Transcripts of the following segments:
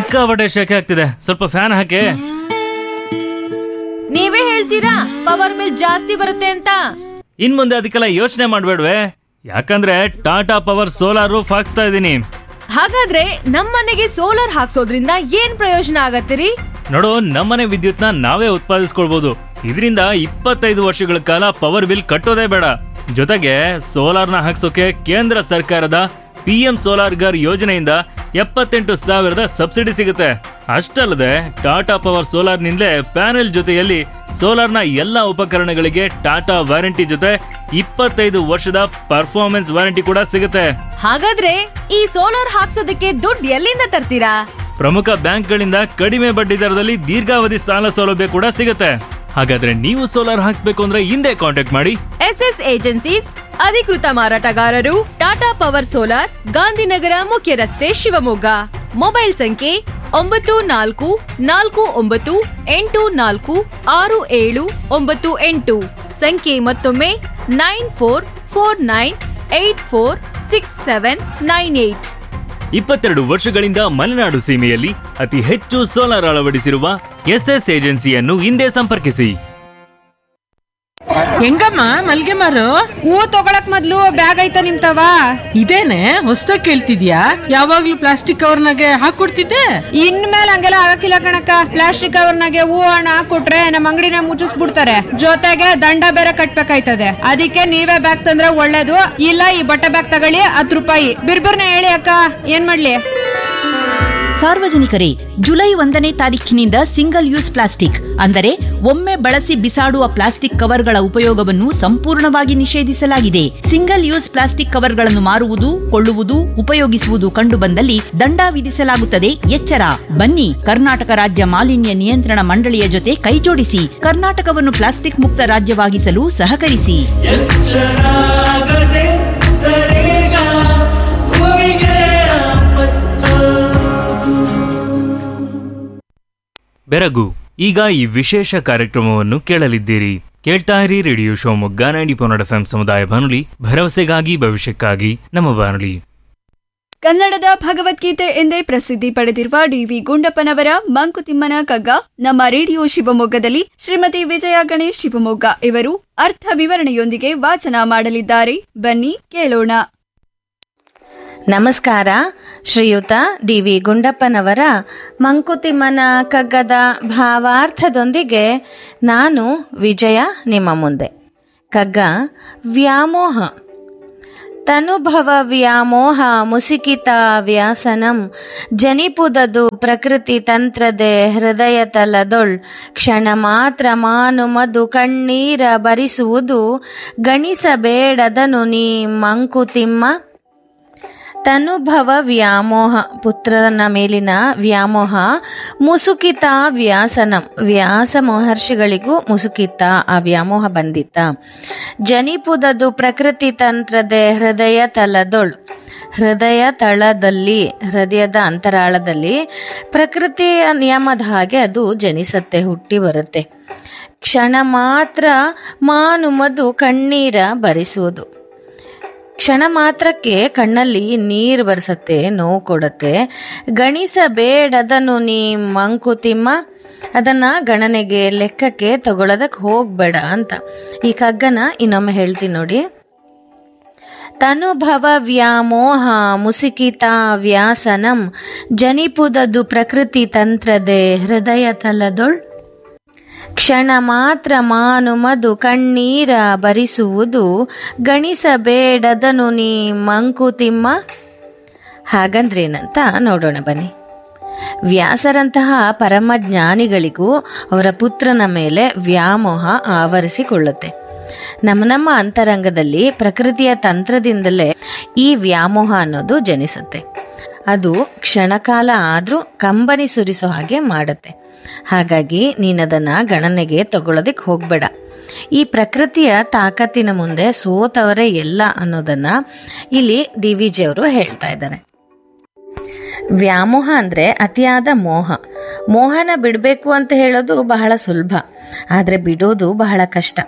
ಸಿಕ್ಕಾಪಟ್ಟೆ ಶೆಕೆ ಆಗ್ತಿದೆ ಸ್ವಲ್ಪ ಫ್ಯಾನ್ ಹಾಕಿ ನೀವೇ ಹೇಳ್ತೀರಾ ಪವರ್ ಬಿಲ್ ಜಾಸ್ತಿ ಬರುತ್ತೆ ಅಂತ ಇನ್ ಮುಂದೆ ಅದಕ್ಕೆಲ್ಲ ಯೋಚನೆ ಮಾಡ್ಬೇಡ್ವೆ ಯಾಕಂದ್ರೆ ಟಾಟಾ ಪವರ್ ಸೋಲಾರ್ ರೂಫ್ ಹಾಕ್ಸ್ತಾ ಇದ್ದೀನಿ ಹಾಗಾದ್ರೆ ನಮ್ಮನೆಗೆ ಸೋಲಾರ್ ಹಾಕ್ಸೋದ್ರಿಂದ ಏನ್ ಪ್ರಯೋಜನ ಆಗತ್ತಿರಿ ನೋಡು ನಮ್ಮನೆ ವಿದ್ಯುತ್ನ ನಾವೇ ಉತ್ಪಾದಿಸ್ಕೊಳ್ಬಹುದು ಇದರಿಂದ ಇಪ್ಪತ್ತೈದು ವರ್ಷಗಳ ಕಾಲ ಪವರ್ ಬಿಲ್ ಕಟ್ಟೋದೇ ಬೇಡ ಜೊತೆಗೆ ಸೋಲಾರ್ನ ಹಾಕ್ಸೋಕೆ ಕೇಂದ್ರ ಸರ್ಕಾರದ ಪಿ ಎಂ ಸೋಲಾರ್ ಗರ್ ಯೋಜನೆಯಿಂದ ಎಪ್ಪತ್ತೆಂಟು ಸಾವಿರದ ಸಬ್ಸಿಡಿ ಸಿಗುತ್ತೆ ಅಷ್ಟಲ್ಲದೆ ಟಾಟಾ ಪವರ್ ಸೋಲಾರ್ನಿಂದಲೇ ಪ್ಯಾನೆಲ್ ಜೊತೆಯಲ್ಲಿ ಸೋಲಾರ್ನ ಎಲ್ಲ ಉಪಕರಣಗಳಿಗೆ ಟಾಟಾ ವಾರಂಟಿ ಜೊತೆ ಇಪ್ಪತ್ತೈದು ವರ್ಷದ ಪರ್ಫಾರ್ಮೆನ್ಸ್ ವಾರಂಟಿ ಕೂಡ ಸಿಗುತ್ತೆ ಹಾಗಾದ್ರೆ ಈ ಸೋಲಾರ್ ಹಾಕ್ಸೋದಕ್ಕೆ ದುಡ್ಡು ಎಲ್ಲಿಂದ ತರ್ತೀರಾ ಪ್ರಮುಖ ಬ್ಯಾಂಕ್ಗಳಿಂದ ಕಡಿಮೆ ಬಡ್ಡಿ ದರದಲ್ಲಿ ದೀರ್ಘಾವಧಿ ಸಾಲ ಸೌಲಭ್ಯ ಕೂಡ ಸಿಗುತ್ತೆ ಹಾಗಾದ್ರೆ ನೀವು ಸೋಲಾರ್ ಹಾಕ್ಸ್ಬೇಕು ಅಂದ್ರೆ ಹಿಂದೆ ಕಾಂಟ್ಯಾಕ್ಟ್ ಮಾಡಿ ಎಸ್ ಎಸ್ ಏಜೆನ್ಸೀಸ್ ಅಧಿಕೃತ ಮಾರಾಟಗಾರರು ಟಾಟಾ ಪವರ್ ಸೋಲಾರ್ ಗಾಂಧಿನಗರ ಮುಖ್ಯ ರಸ್ತೆ ಶಿವಮೊಗ್ಗ ಮೊಬೈಲ್ ಸಂಖ್ಯೆ ಒಂಬತ್ತು ನಾಲ್ಕು ನಾಲ್ಕು ಒಂಬತ್ತು ಎಂಟು ನಾಲ್ಕು ಆರು ಏಳು ಒಂಬತ್ತು ಎಂಟು ಸಂಖ್ಯೆ ಮತ್ತೊಮ್ಮೆ nine four four nine eight four six seven nine eight ಇಪ್ಪತ್ತೆರಡು ವರ್ಷಗಳಿಂದ ಮಲೆನಾಡು ಸೀಮೆಯಲ್ಲಿ ಅತಿ ಹೆಚ್ಚು ಸೋಲಾರ್ ಅಳವಡಿಸಿರುವ ಎಸ್ಎಸ್ ಏಜೆನ್ಸಿಯನ್ನು ಹಿಂದೆ ಸಂಪರ್ಕಿಸಿ ಹೆಂಗಮ್ಮ ಮಲ್ಗೆ ಮಾರು ಹೂ ತಗೊಳಕ್ ಮೊದ್ಲು ಬ್ಯಾಗ್ ಐತ ನಿಮ್ತವ ಇದೇನೆ ಹೊಸ್ದಾಗ್ ಕೇಳ್ತಿದ್ಯಾ ಯಾವಾಗ್ಲೂ ಪ್ಲಾಸ್ಟಿಕ್ ಕವರ್ನಾಗೆ ಹಾಕೊಡ್ತಿದ್ದೆ ಇನ್ಮೇಲೆ ಹಂಗೆಲ್ಲ ಆಗಕ್ಕಿಲ್ಲ ಕಣಕ್ಕ ಪ್ಲಾಸ್ಟಿಕ್ ಕವರ್ನಾಗೆ ಹೂ ಹಣ ಕೊಟ್ರೆ ನಮ್ಮ ಅಂಗಡಿನ ಮುಚ್ಚಿಸ್ಬಿಡ್ತಾರೆ ಜೊತೆಗೆ ದಂಡ ಬೇರೆ ಕಟ್ಬೇಕಾಯ್ತದೆ ಅದಕ್ಕೆ ನೀವೇ ಬ್ಯಾಗ್ ತಂದ್ರೆ ಒಳ್ಳೇದು ಇಲ್ಲ ಈ ಬಟ್ಟೆ ಬ್ಯಾಗ್ ತಗೊಳ್ಳಿ ಹತ್ತು ರೂಪಾಯಿ ಬಿರ್ಬಿರ್ನ ಹೇಳಿ ಅಕ್ಕ ಏನ್ ಮಾಡ್ಲಿ ಸಾರ್ವಜನಿಕರೇ ಜುಲೈ ಒಂದನೇ ತಾರೀಖಿನಿಂದ ಸಿಂಗಲ್ ಯೂಸ್ ಪ್ಲಾಸ್ಟಿಕ್ ಅಂದರೆ ಒಮ್ಮೆ ಬಳಸಿ ಬಿಸಾಡುವ ಪ್ಲಾಸ್ಟಿಕ್ ಕವರ್ಗಳ ಉಪಯೋಗವನ್ನು ಸಂಪೂರ್ಣವಾಗಿ ನಿಷೇಧಿಸಲಾಗಿದೆ ಸಿಂಗಲ್ ಯೂಸ್ ಪ್ಲಾಸ್ಟಿಕ್ ಕವರ್ಗಳನ್ನು ಮಾರುವುದು ಕೊಳ್ಳುವುದು ಉಪಯೋಗಿಸುವುದು ಕಂಡುಬಂದಲ್ಲಿ ದಂಡ ವಿಧಿಸಲಾಗುತ್ತದೆ ಎಚ್ಚರ ಬನ್ನಿ ಕರ್ನಾಟಕ ರಾಜ್ಯ ಮಾಲಿನ್ಯ ನಿಯಂತ್ರಣ ಮಂಡಳಿಯ ಜೊತೆ ಕೈಜೋಡಿಸಿ ಕರ್ನಾಟಕವನ್ನು ಪ್ಲಾಸ್ಟಿಕ್ ಮುಕ್ತ ರಾಜ್ಯವಾಗಿಸಲು ಸಹಕರಿಸಿ ಎಚ್ಚರಾಗದೆ ತರೇಗ ಭೂಮಿಗೆ ಆಪತ್ತು ಬೆರಗು ಈಗ ಈ ವಿಶೇಷ ಕಾರ್ಯಕ್ರಮವನ್ನು ಕೇಳಲಿದ್ದೀರಿ ಕೇಳ್ತಾ ಇರಿ ರೇಡಿಯೋ ಶಿವಮೊಗ್ಗ ನೈಂಟಿ ಪೊನ್ನಡ ಎಫ್ ಸಮುದಾಯ ಬಾನುಲಿ ಭರವಸೆಗಾಗಿ ಭವಿಷ್ಯಕ್ಕಾಗಿ ನಮ್ಮ ಬಾನುಲಿ ಕನ್ನಡದ ಭಗವದ್ಗೀತೆ ಎಂದೇ ಪ್ರಸಿದ್ಧಿ ಪಡೆದಿರುವ ಡಿವಿ ಗುಂಡಪ್ಪನವರ ಮಂಕುತಿಮ್ಮನ ಕಗ್ಗ ನಮ್ಮ ರೇಡಿಯೋ ಶಿವಮೊಗ್ಗದಲ್ಲಿ ಶ್ರೀಮತಿ ವಿಜಯ ಗಣೇಶ್ ಶಿವಮೊಗ್ಗ ಇವರು ಅರ್ಥ ವಿವರಣೆಯೊಂದಿಗೆ ವಾಚನ ಮಾಡಲಿದ್ದಾರೆ ಬನ್ನಿ ಕೇಳೋಣ ನಮಸ್ಕಾರ ಶ್ರೀಯುತ ಡಿ ವಿ ಗುಂಡಪ್ಪನವರ ಮಂಕುತಿಮ್ಮನ ಕಗ್ಗದ ಭಾವಾರ್ಥದೊಂದಿಗೆ ನಾನು ವಿಜಯ ನಿಮ್ಮ ಮುಂದೆ ಕಗ್ಗ ವ್ಯಾಮೋಹ ತನುಭವ ವ್ಯಾಮೋಹ ಮುಸಿಕಿತ ವ್ಯಾಸನಂ ಜನಿಪುದದು ಪ್ರಕೃತಿ ತಂತ್ರದೆ ಹೃದಯ ತಲದೊಳ್ ಕ್ಷಣ ಮಾತ್ರ ಮಾನು ಮಧು ಕಣ್ಣೀರ ಬರಿಸುವುದು ಗಣಿಸಬೇಡದನು ನೀ ಮಂಕುತಿಮ್ಮ ತನುಭವ ವ್ಯಾಮೋಹ ಪುತ್ರನ ಮೇಲಿನ ವ್ಯಾಮೋಹ ಮುಸುಕಿತ ವ್ಯಾಸನಂ ವ್ಯಾಸ ಮಹರ್ಷಿಗಳಿಗೂ ಮುಸುಕಿತ ಆ ವ್ಯಾಮೋಹ ಬಂದಿತ್ತ ಜನಿಪುದದು ಪ್ರಕೃತಿ ತಂತ್ರದೆ ಹೃದಯ ತಲದೊಳ್ ಹೃದಯ ತಳದಲ್ಲಿ ಹೃದಯದ ಅಂತರಾಳದಲ್ಲಿ ಪ್ರಕೃತಿಯ ನಿಯಮದ ಹಾಗೆ ಅದು ಜನಿಸತ್ತೆ ಹುಟ್ಟಿ ಬರುತ್ತೆ ಕ್ಷಣ ಮಾತ್ರ ಮಾನು ಮಧು ಕಣ್ಣೀರ ಬರಿಸುವುದು ಕ್ಷಣ ಮಾತ್ರಕ್ಕೆ ಕಣ್ಣಲ್ಲಿ ನೀರು ಬರ್ಸತ್ತೆ ನೋವು ಕೊಡತ್ತೆ ಗಣಿಸಬೇಡದನ್ನು ನೀ ಮಂಕುತಿಮ್ಮ ಅದನ್ನ ಗಣನೆಗೆ ಲೆಕ್ಕಕ್ಕೆ ತಗೊಳ್ಳೋದಕ್ಕೆ ಹೋಗ್ಬೇಡ ಅಂತ ಈ ಕಗ್ಗನ ಇನ್ನೊಮ್ಮೆ ಹೇಳ್ತೀನಿ ನೋಡಿ ತನುಭವ ವ್ಯಾಮೋಹ ಮುಸಿಕಿತ ವ್ಯಾಸನಂ ಜನಿಪುದದು ಪ್ರಕೃತಿ ತಂತ್ರದೆ ಹೃದಯ ತಲದೊಳ್ ಕ್ಷಣ ಮಾತ್ರ ಮಾನು ಮಧು ಕಣ್ಣೀರ ಬರಿಸುವುದು ಗಣಿಸಬೇಡದನು ನೀ ಮಂಕುತಿಮ್ಮ ಹಾಗಂದ್ರೇನಂತ ನೋಡೋಣ ಬನ್ನಿ ವ್ಯಾಸರಂತಹ ಪರಮ ಜ್ಞಾನಿಗಳಿಗೂ ಅವರ ಪುತ್ರನ ಮೇಲೆ ವ್ಯಾಮೋಹ ಆವರಿಸಿಕೊಳ್ಳುತ್ತೆ ನಮ್ಮ ನಮ್ಮ ಅಂತರಂಗದಲ್ಲಿ ಪ್ರಕೃತಿಯ ತಂತ್ರದಿಂದಲೇ ಈ ವ್ಯಾಮೋಹ ಅನ್ನೋದು ಜನಿಸುತ್ತೆ ಅದು ಕ್ಷಣಕಾಲ ಆದರೂ ಕಂಬನಿ ಸುರಿಸೋ ಹಾಗೆ ಮಾಡುತ್ತೆ ಹಾಗಾಗಿ ನೀನದನ್ನ ಗಣನೆಗೆ ತಗೊಳ್ಳೋದಕ್ಕೆ ಹೋಗ್ಬೇಡ ಈ ಪ್ರಕೃತಿಯ ತಾಕತ್ತಿನ ಮುಂದೆ ಸೋತವರೇ ಎಲ್ಲ ಅನ್ನೋದನ್ನ ಇಲ್ಲಿ ಡಿ ವಿ ಜಿ ಅವರು ಹೇಳ್ತಾ ಇದ್ದಾರೆ ವ್ಯಾಮೋಹ ಅಂದರೆ ಅತಿಯಾದ ಮೋಹ ಮೋಹನ ಬಿಡಬೇಕು ಅಂತ ಹೇಳೋದು ಬಹಳ ಸುಲಭ ಆದರೆ ಬಿಡೋದು ಬಹಳ ಕಷ್ಟ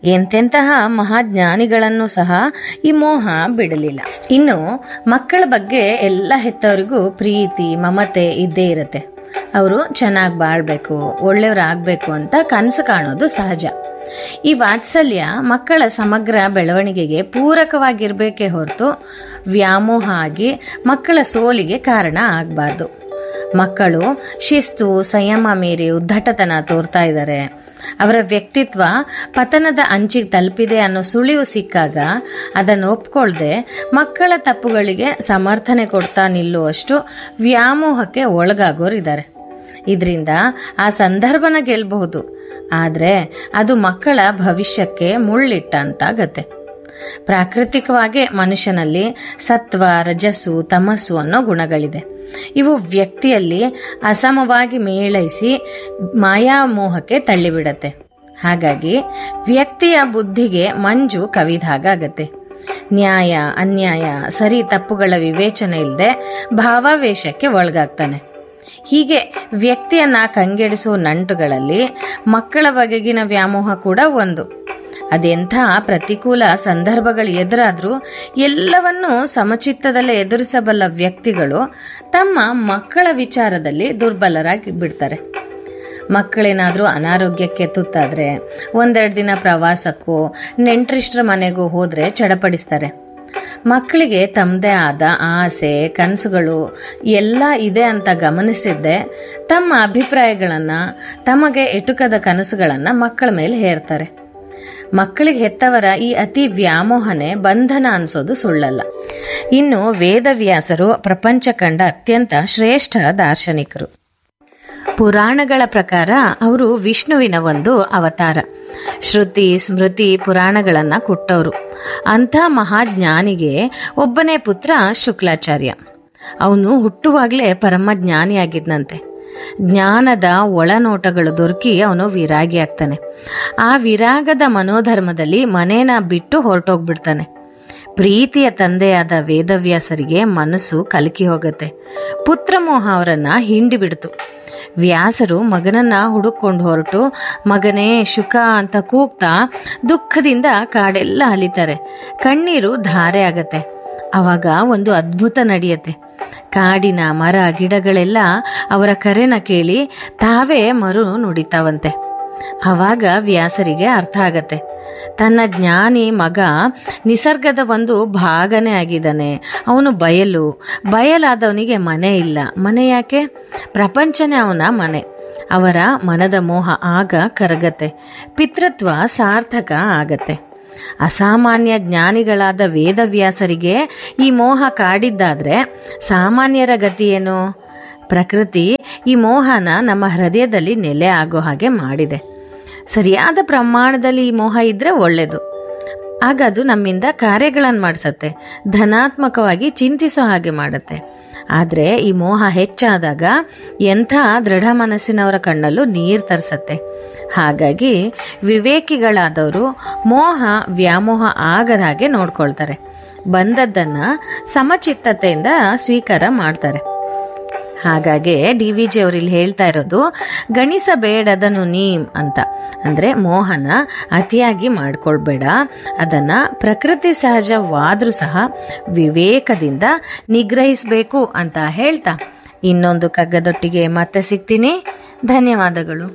ಎಂತೆಂತಹ ಮಹಾಜ್ಞಾನಿಗಳನ್ನು ಸಹ ಈ ಮೋಹ ಬಿಡಲಿಲ್ಲ ಇನ್ನು ಮಕ್ಕಳ ಬಗ್ಗೆ ಎಲ್ಲ ಹೆತ್ತವರಿಗೂ ಪ್ರೀತಿ ಮಮತೆ ಇದ್ದೇ ಇರುತ್ತೆ ಅವರು ಚೆನ್ನಾಗಿ ಬಾಳ್ಬೇಕು ಒಳ್ಳೆಯವರಾಗಬೇಕು ಅಂತ ಕನಸು ಕಾಣೋದು ಸಹಜ ಈ ವಾತ್ಸಲ್ಯ ಮಕ್ಕಳ ಸಮಗ್ರ ಬೆಳವಣಿಗೆಗೆ ಪೂರಕವಾಗಿರಬೇಕೇ ಹೊರತು ವ್ಯಾಮೋಹ ಆಗಿ ಮಕ್ಕಳ ಸೋಲಿಗೆ ಕಾರಣ ಆಗಬಾರ್ದು ಮಕ್ಕಳು ಶಿಸ್ತು ಸಂಯಮ ಮೀರಿ ಉದ್ದಟತನ ತೋರ್ತಾ ಇದ್ದಾರೆ ಅವರ ವ್ಯಕ್ತಿತ್ವ ಪತನದ ಅಂಚಿಗೆ ತಲುಪಿದೆ ಅನ್ನೋ ಸುಳಿವು ಸಿಕ್ಕಾಗ ಅದನ್ನು ಒಪ್ಕೊಳ್ದೆ ಮಕ್ಕಳ ತಪ್ಪುಗಳಿಗೆ ಸಮರ್ಥನೆ ಕೊಡ್ತಾ ನಿಲ್ಲುವಷ್ಟು ವ್ಯಾಮೋಹಕ್ಕೆ ಒಳಗಾಗೋರಿದ್ದಾರೆ ಇದರಿಂದ ಆ ಸಂದರ್ಭನ ಗೆಲ್ಲಬಹುದು ಆದರೆ ಅದು ಮಕ್ಕಳ ಭವಿಷ್ಯಕ್ಕೆ ಮುಳ್ಳಿಟ್ಟಂತಾಗತ್ತೆ ಪ್ರಾಕೃತಿಕವಾಗಿ ಮನುಷ್ಯನಲ್ಲಿ ಸತ್ವ ರಜಸ್ಸು ತಮಸ್ಸು ಅನ್ನೋ ಗುಣಗಳಿದೆ ಇವು ವ್ಯಕ್ತಿಯಲ್ಲಿ ಅಸಮವಾಗಿ ಮೇಳೈಸಿ ಮಾಯಾಮೋಹಕ್ಕೆ ತಳ್ಳಿಬಿಡತ್ತೆ ಹಾಗಾಗಿ ವ್ಯಕ್ತಿಯ ಬುದ್ಧಿಗೆ ಮಂಜು ಕವಿದಾಗತ್ತೆ ನ್ಯಾಯ ಅನ್ಯಾಯ ಸರಿ ತಪ್ಪುಗಳ ವಿವೇಚನೆ ಇಲ್ಲದೆ ಭಾವಾವೇಶಕ್ಕೆ ಒಳಗಾಗ್ತಾನೆ ಹೀಗೆ ವ್ಯಕ್ತಿಯನ್ನ ಕಂಗೆಡಿಸೋ ನಂಟುಗಳಲ್ಲಿ ಮಕ್ಕಳ ಬಗೆಗಿನ ವ್ಯಾಮೋಹ ಕೂಡ ಒಂದು ಅದೆಂಥ ಪ್ರತಿಕೂಲ ಸಂದರ್ಭಗಳು ಎದುರಾದ್ರೂ ಎಲ್ಲವನ್ನೂ ಸಮಚಿತ್ತದಲ್ಲೇ ಎದುರಿಸಬಲ್ಲ ವ್ಯಕ್ತಿಗಳು ತಮ್ಮ ಮಕ್ಕಳ ವಿಚಾರದಲ್ಲಿ ದುರ್ಬಲರಾಗಿ ಬಿಡ್ತಾರೆ ಮಕ್ಕಳೇನಾದರೂ ಅನಾರೋಗ್ಯಕ್ಕೆ ತುತ್ತಾದರೆ ಒಂದೆರಡು ದಿನ ಪ್ರವಾಸಕ್ಕೋ ನೆಂಟರಿಷ್ಟರ ಮನೆಗೂ ಹೋದರೆ ಚಡಪಡಿಸ್ತಾರೆ ಮಕ್ಕಳಿಗೆ ತಮ್ಮದೇ ಆದ ಆಸೆ ಕನಸುಗಳು ಎಲ್ಲ ಇದೆ ಅಂತ ಗಮನಿಸಿದ್ದೆ ತಮ್ಮ ಅಭಿಪ್ರಾಯಗಳನ್ನು ತಮಗೆ ಎಟುಕದ ಕನಸುಗಳನ್ನು ಮಕ್ಕಳ ಮೇಲೆ ಹೇರ್ತಾರೆ ಮಕ್ಕಳಿಗೆ ಹೆತ್ತವರ ಈ ಅತಿ ವ್ಯಾಮೋಹನೆ ಬಂಧನ ಅನ್ಸೋದು ಸುಳ್ಳಲ್ಲ ಇನ್ನು ವೇದವ್ಯಾಸರು ಪ್ರಪಂಚ ಕಂಡ ಅತ್ಯಂತ ಶ್ರೇಷ್ಠ ದಾರ್ಶನಿಕರು ಪುರಾಣಗಳ ಪ್ರಕಾರ ಅವರು ವಿಷ್ಣುವಿನ ಒಂದು ಅವತಾರ ಶ್ರುತಿ ಸ್ಮೃತಿ ಪುರಾಣಗಳನ್ನು ಕೊಟ್ಟವರು ಅಂಥ ಮಹಾಜ್ಞಾನಿಗೆ ಒಬ್ಬನೇ ಪುತ್ರ ಶುಕ್ಲಾಚಾರ್ಯ ಅವನು ಹುಟ್ಟುವಾಗಲೇ ಪರಮ ಜ್ಞಾನಿಯಾಗಿದ್ನಂತೆ ಜ್ಞಾನದ ಒಳನೋಟಗಳು ದೊರಕಿ ಅವನು ವಿರಾಗಿ ಆಗ್ತಾನೆ ಆ ವಿರಾಗದ ಮನೋಧರ್ಮದಲ್ಲಿ ಮನೇನ ಬಿಟ್ಟು ಹೊರಟೋಗ್ಬಿಡ್ತಾನೆ ಪ್ರೀತಿಯ ತಂದೆಯಾದ ವೇದವ್ಯಾಸರಿಗೆ ಮನಸ್ಸು ಕಲಕಿ ಹೋಗುತ್ತೆ ಪುತ್ರಮೋಹ ಅವರನ್ನ ಹಿಂಡಿ ಬಿಡ್ತು ವ್ಯಾಸರು ಮಗನನ್ನ ಹುಡುಕೊಂಡು ಹೊರಟು ಮಗನೇ ಶುಕ ಅಂತ ಕೂಗ್ತಾ ದುಃಖದಿಂದ ಕಾಡೆಲ್ಲ ಅಲಿತಾರೆ ಕಣ್ಣೀರು ಧಾರೆ ಆಗತ್ತೆ ಅವಾಗ ಒಂದು ಅದ್ಭುತ ನಡೆಯುತ್ತೆ ಕಾಡಿನ ಮರ ಗಿಡಗಳೆಲ್ಲ ಅವರ ಕರೆನ ಕೇಳಿ ತಾವೇ ಮರು ನುಡಿತಾವಂತೆ ಆವಾಗ ವ್ಯಾಸರಿಗೆ ಅರ್ಥ ಆಗತ್ತೆ ತನ್ನ ಜ್ಞಾನಿ ಮಗ ನಿಸರ್ಗದ ಒಂದು ಭಾಗನೇ ಆಗಿದ್ದಾನೆ ಅವನು ಬಯಲು ಬಯಲಾದವನಿಗೆ ಮನೆ ಇಲ್ಲ ಮನೆ ಯಾಕೆ ಪ್ರಪಂಚನೇ ಅವನ ಮನೆ ಅವರ ಮನದ ಮೋಹ ಆಗ ಕರಗತ್ತೆ ಪಿತೃತ್ವ ಸಾರ್ಥಕ ಆಗತ್ತೆ ಅಸಾಮಾನ್ಯ ಜ್ಞಾನಿಗಳಾದ ವೇದವ್ಯಾಸರಿಗೆ ಈ ಮೋಹ ಕಾಡಿದ್ದಾದ್ರೆ ಸಾಮಾನ್ಯರ ಗತಿ ಏನು ಪ್ರಕೃತಿ ಈ ಮೋಹನ ನಮ್ಮ ಹೃದಯದಲ್ಲಿ ನೆಲೆ ಆಗೋ ಹಾಗೆ ಮಾಡಿದೆ ಸರಿಯಾದ ಪ್ರಮಾಣದಲ್ಲಿ ಈ ಮೋಹ ಇದ್ರೆ ಒಳ್ಳೆಯದು ಆಗ ಅದು ನಮ್ಮಿಂದ ಕಾರ್ಯಗಳನ್ನು ಮಾಡಿಸತ್ತೆ ಧನಾತ್ಮಕವಾಗಿ ಚಿಂತಿಸೋ ಹಾಗೆ ಮಾಡುತ್ತೆ ಆದರೆ ಈ ಮೋಹ ಹೆಚ್ಚಾದಾಗ ಎಂಥ ದೃಢ ಮನಸ್ಸಿನವರ ಕಣ್ಣಲ್ಲೂ ನೀರು ತರಿಸತ್ತೆ ಹಾಗಾಗಿ ವಿವೇಕಿಗಳಾದವರು ಮೋಹ ವ್ಯಾಮೋಹ ಆಗದ ಹಾಗೆ ನೋಡ್ಕೊಳ್ತಾರೆ ಬಂದದ್ದನ್ನು ಸಮಚಿತ್ತತೆಯಿಂದ ಸ್ವೀಕಾರ ಮಾಡ್ತಾರೆ ಹಾಗಾಗಿ ಡಿ ವಿ ಜಿ ಅವರು ಇಲ್ಲಿ ಹೇಳ್ತಾ ಇರೋದು ಗಣಿಸಬೇಡದನು ನೀಮ್ ಅಂತ ಅಂದರೆ ಮೋಹನ ಅತಿಯಾಗಿ ಮಾಡ್ಕೊಳ್ಬೇಡ ಅದನ್ನು ಪ್ರಕೃತಿ ಸಹಜವಾದರೂ ಸಹ ವಿವೇಕದಿಂದ ನಿಗ್ರಹಿಸಬೇಕು ಅಂತ ಹೇಳ್ತಾ ಇನ್ನೊಂದು ಕಗ್ಗದೊಟ್ಟಿಗೆ ಮತ್ತೆ ಸಿಗ್ತೀನಿ ಧನ್ಯವಾದಗಳು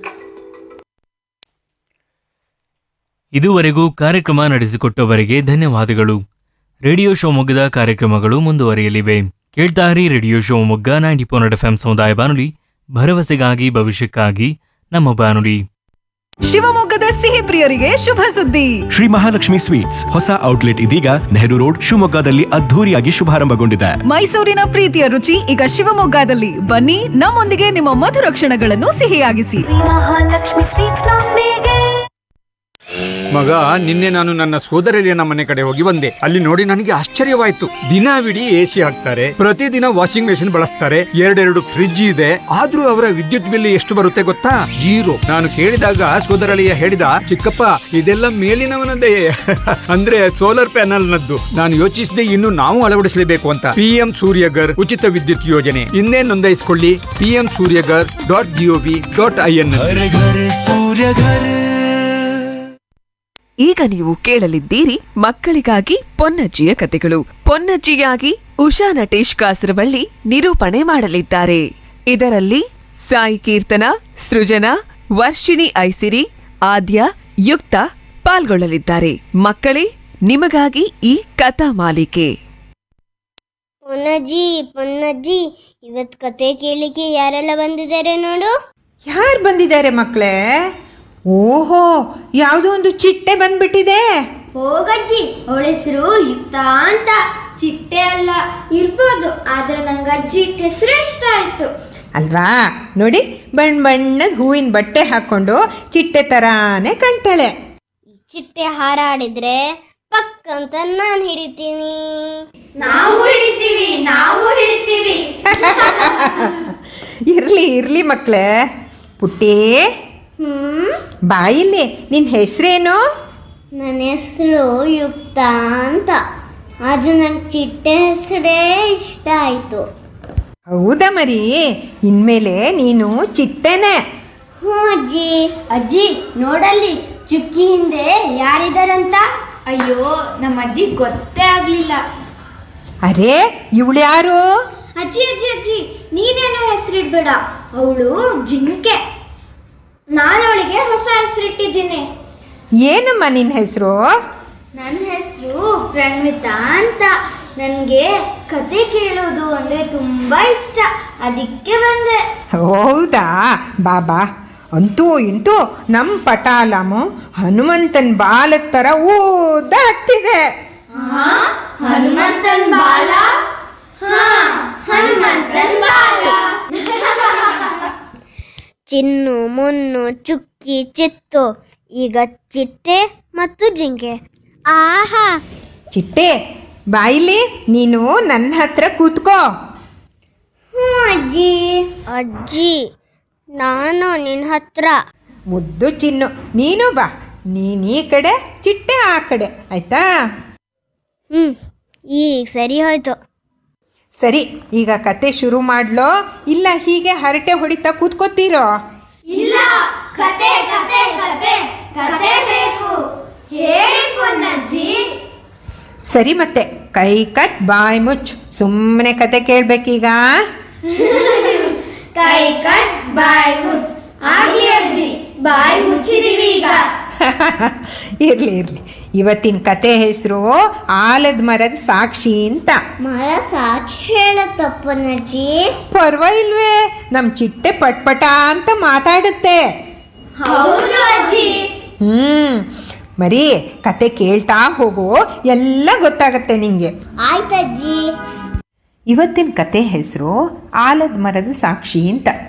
ಇದುವರೆಗೂ ಕಾರ್ಯಕ್ರಮ ನಡೆಸಿಕೊಟ್ಟವರಿಗೆ ಧನ್ಯವಾದಗಳು ರೇಡಿಯೋ ಶಿವಮೊಗ್ಗದ ಕಾರ್ಯಕ್ರಮಗಳು ಮುಂದುವರಿಯಲಿವೆ ಕೇಳ್ತಾರಿ ರೇಡಿಯೋ ಶಿವಮೊಗ್ಗ ನೈಂಟಿ ಪೋನೆಟ್ ಎಫ್ ಸಮುದಾಯ ಬಾನುಲಿ ಭರವಸೆಗಾಗಿ ಭವಿಷ್ಯಕ್ಕಾಗಿ ನಮ್ಮ ಬಾನುಲಿ ಶಿವಮೊಗ್ಗದ ಸಿಹಿ ಪ್ರಿಯರಿಗೆ ಶುಭ ಸುದ್ದಿ ಶ್ರೀ ಮಹಾಲಕ್ಷ್ಮಿ ಸ್ವೀಟ್ಸ್ ಹೊಸ ಔಟ್ಲೆಟ್ ಇದೀಗ ನೆಹರು ರೋಡ್ ಶಿವಮೊಗ್ಗದಲ್ಲಿ ಅದ್ಧೂರಿಯಾಗಿ ಶುಭಾರಂಭಗೊಂಡಿದೆ ಮೈಸೂರಿನ ಪ್ರೀತಿಯ ರುಚಿ ಈಗ ಶಿವಮೊಗ್ಗದಲ್ಲಿ ಬನ್ನಿ ನಮ್ಮೊಂದಿಗೆ ನಿಮ್ಮ ಮಧುರ ಕ್ಷಣಗಳನ್ನು ಸಿಹಿಯಾಗಿಸಿ ಮಹಾಲಕ್ಷ್ಮಿ ಸ್ವೀಟ್ಸ್ ನೊಂದಿಗೆ ಮಗ ನಿನ್ನೆ ನಾನು ನನ್ನ ಸೋದರಳಿಯನ ಮನೆ ಕಡೆ ಹೋಗಿ ಬಂದೆ ಅಲ್ಲಿ ನೋಡಿ ನನಗೆ ಆಶ್ಚರ್ಯವಾಯ್ತು ದಿನವಿಡೀ ಎಸಿ ಹಾಕ್ತಾರೆ ಪ್ರತಿದಿನ ವಾಷಿಂಗ್ ಮೆಷಿನ್ ಬಳಸ್ತಾರೆ ಎರಡೆರಡು ಫ್ರಿಡ್ಜ್ ಇದೆ ಆದ್ರೂ ಅವರ ವಿದ್ಯುತ್ ಬಿಲ್ ಎಷ್ಟು ಬರುತ್ತೆ ಗೊತ್ತಾ ಜೀರೋ ನಾನು ಕೇಳಿದಾಗ ಸೋದರಳಿಯ ಹೇಳಿದ ಚಿಕ್ಕಪ್ಪ ಇದೆಲ್ಲ ಮೇಲಿನವನದೇ ಅಂದ್ರೆ ಸೋಲಾರ್ ಪ್ಯಾನಲ್ ನದ್ದು ನಾನು ಯೋಚಿಸಿದೆ ಇನ್ನು ನಾವು ಅಳವಡಿಸಲೇಬೇಕು ಅಂತ ಪಿಎಂ ಸೂರ್ಯಗರ್ ಉಚಿತ ವಿದ್ಯುತ್ ಯೋಜನೆ ಇನ್ನೇ ನೋಂದಾಯಿಸಿಕೊಳ್ಳಿ PM Suryaghar dot GOV dot I N घर घर सूर्य घर ಈಗ ನೀವು ಕೇಳಲಿದ್ದೀರಿ ಮಕ್ಕಳಿಗಾಗಿ ಪೊನ್ನಜ್ಜಿಯ ಕತೆಗಳು ಪೊನ್ನಜ್ಜಿಯಾಗಿ ಉಷಾ ನಟೇಶ್ ಕಾಸರವಳ್ಳಿ ನಿರೂಪಣೆ ಮಾಡಲಿದ್ದಾರೆ ಇದರಲ್ಲಿ ಸಾಯಿ ಕೀರ್ತನ ಸೃಜನಾ ವರ್ಷಿಣಿ ಐಸಿರಿ ಆದ್ಯ ಯುಕ್ತ ಪಾಲ್ಗೊಳ್ಳಲಿದ್ದಾರೆ ಮಕ್ಕಳೇ ನಿಮಗಾಗಿ ಈ ಕಥಾ ಮಾಲಿಕೆ ಪೊನ್ನಜ್ಜಿ ಪೊನ್ನಜ್ಜಿ ಇವತ್ ಕತೆ ಕೇಳಿಕೆ ಯಾರೆಲ್ಲ ಬಂದಿದ್ದಾರೆ ನೋಡು ಯಾರು ಬಂದಿದ್ದಾರೆ ಮಕ್ಕಳೇ ಓಹೋ ಯಾವುದೋ ಒಂದು ಚಿಟ್ಟೆ ಬಂದ್ಬಿಟ್ಟಿದೆ ಹೋಗಜ್ಜಿ ಅವಳ ಹೆಸರು ಯುಕ್ತ ಅಂತ ಚಿಟ್ಟೆ ಅಲ್ಲ ಇರ್ಬೋದು ಆದ್ರೆ ನಂಗೆ ಅಜ್ಜಿ ಹೆಸರು ಇಷ್ಟ ಆಯ್ತು ಅಲ್ವಾ ನೋಡಿ ಬಣ್ಣ ಬಣ್ಣದ ಹೂವಿನ ಬಟ್ಟೆ ಹಾಕೊಂಡು ಚಿಟ್ಟೆ ತರಾನೇ ಕಾಣ್ತಾಳೆ ಚಿಟ್ಟೆ ಹಾರಾಡಿದ್ರೆ ಪಕ್ ಅಂತ ನಾನ್ ಹಿಡಿತೀನಿ ನಾವು ಹಿಡಿತೀವಿ ನಾವು ಹಿಡಿತೀವಿ ಇರ್ಲಿ ಇರ್ಲಿ ಮಕ್ಕಳೇ ಪುಟ್ಟಿ ಬಾಯಿಲಿ ನಿನ್ನ ಹೆಸರೇನು ನನ್ನ ಹೆಸರು ಯುಕ್ತ ಅಂತ ಆದ್ರೆ ನಂಗೆ ಚಿಟ್ಟೆ ಹೆಸರೇ ಇಷ್ಟ ಆಯ್ತು ಹೌದಾ ಮರಿ ಇನ್ಮೇಲೆ ನೀನು ಚಿಟ್ಟೆನೆ ಹ್ಞೂ ಅಜ್ಜಿ ಅಜ್ಜಿ ನೋಡಲ್ಲಿ ಚುಕ್ಕಿ ಹಿಂದೆ ಯಾರಿದಾರಂತ ಅಯ್ಯೋ ನಮ್ಮ ಅಜ್ಜಿ ಗೊತ್ತೇ ಆಗ್ಲಿಲ್ಲ ಅರೆ ಇವಳು ಯಾರು ಅಜ್ಜಿ ಅಜ್ಜಿ ಅಜ್ಜಿ ನೀನೇನು ಹೆಸರಿಡ್ಬೇಡ ಅವಳು ಜಿಂಕೆ ನಾನು ಅವಳಿಗೆ ಹೊಸ ಹೆಸರಿಟ್ಟಿದ್ದೀನಿ ಏನಮ್ಮ ನಿನ್ನ ಹೆಸರು ನನ್ನ ಹೆಸರು ಪ್ರಣಮಿತಾ ಅಂತ ನನಗೆ ಕತೆ ಕೇಳೋದು ಅಂದರೆ ತುಂಬ ಇಷ್ಟ ಅದಕ್ಕೆ ಬಂದೆ ಹೌದಾ ಬಾಬಾ ಅಂತೂ ಇಂತೂ ನಮ್ಮ ಪಟಾಲಮು ಹನುಮಂತನ ಬಾಲದ ಥರ ಊದ ಹತ್ತಿದೆ ಹನುಮಂತನ್ ಬಾಲ ಹಾ ಹನುಮಂತನ್ ಬಾಲ ಚಿನ್ನು ಮುನ್ನು ಚುಕ್ಕಿ ಚಿತ್ತು ಈಗ ಚಿಟ್ಟೆ ಮತ್ತು ಜಿಂಕೆ ಆಹಾ ಚಿಟ್ಟೆ ಬಾಯಿಲಿ ನೀನು ನನ್ನ ಹತ್ರ ಕೂತ್ಕೋ ಹ್ಞೂ ಅಜ್ಜಿ ಅಜ್ಜಿ ನಾನು ನಿನ್ನ ಹತ್ರ ಮುದ್ದು ಚಿನ್ನು ನೀನು ಬಾ ನೀನು ಈ ಕಡೆ ಚಿಟ್ಟೆ ಆ ಕಡೆ ಆಯ್ತಾ ಹ್ಞೂ ಈಗ ಸರಿ ಹೋಯ್ತು ಸರಿ ಈಗ ಕತೆ ಶುರು ಮಾಡ್ಲೋ ಇಲ್ಲ ಹೀಗೆ ಹರಟೆ ಹೊಡಿತಾ ಕೂತ್ಕೋತೀರೋ ಇಲ್ಲ ಕತೆ ಕತೆ ಕತೆ ಕತೆ ಬೇಕು ಹೇಳಿ ಪೊನ್ನಜ್ಜಿ ಸರಿ ಮತ್ತೆ ಕೈ ಕಟ್ ಬಾಯ್ ಮುಚ್ಚ್ ಸುಮ್ಮನೆ ಕತೆ ಕೇಳ್ಬೇಕೀಗ ಕೈ ಕಟ್ ಬಾಯ್ ಮುಚ್ಚ್ ಆಗ್ಲಿ ಅಜ್ಜಿ ಬಾಯ್ ಮುಚ್ಚಿದೀವಿ ಈಗ ಇರ್ಲಿ ಇರ್ಲಿ ಇವತ್ತಿನ ಕತೆ ಹೆಸರು ಆಲದ ಮರದ ಸಾಕ್ಷಿ ಅಂತ ಮರ ಸಾಕ್ಷಿ ಹೇಳತ್ತಪ್ಪನಜ್ಜಿ ಪರ್ವಾಗಿಲ್ವೇ ನಮ್ಮ ಚಿಟ್ಟೆ ಪಟ್ಪಟ ಅಂತ ಮಾತಾಡುತ್ತೆ ಹೌದು ಅಜ್ಜಿ ಹ್ಮ್ ಮರಿ ಕತೆ ಕೇಳ್ತಾ ಹೋಗು ಎಲ್ಲ ಗೊತ್ತಾಗತ್ತೆ ನಿಂಗೆ ಆಯ್ತಜ್ಜಿ ಇವತ್ತಿನ ಕತೆ ಹೆಸರು ಆಲದ ಮರದ ಸಾಕ್ಷಿ ಅಂತ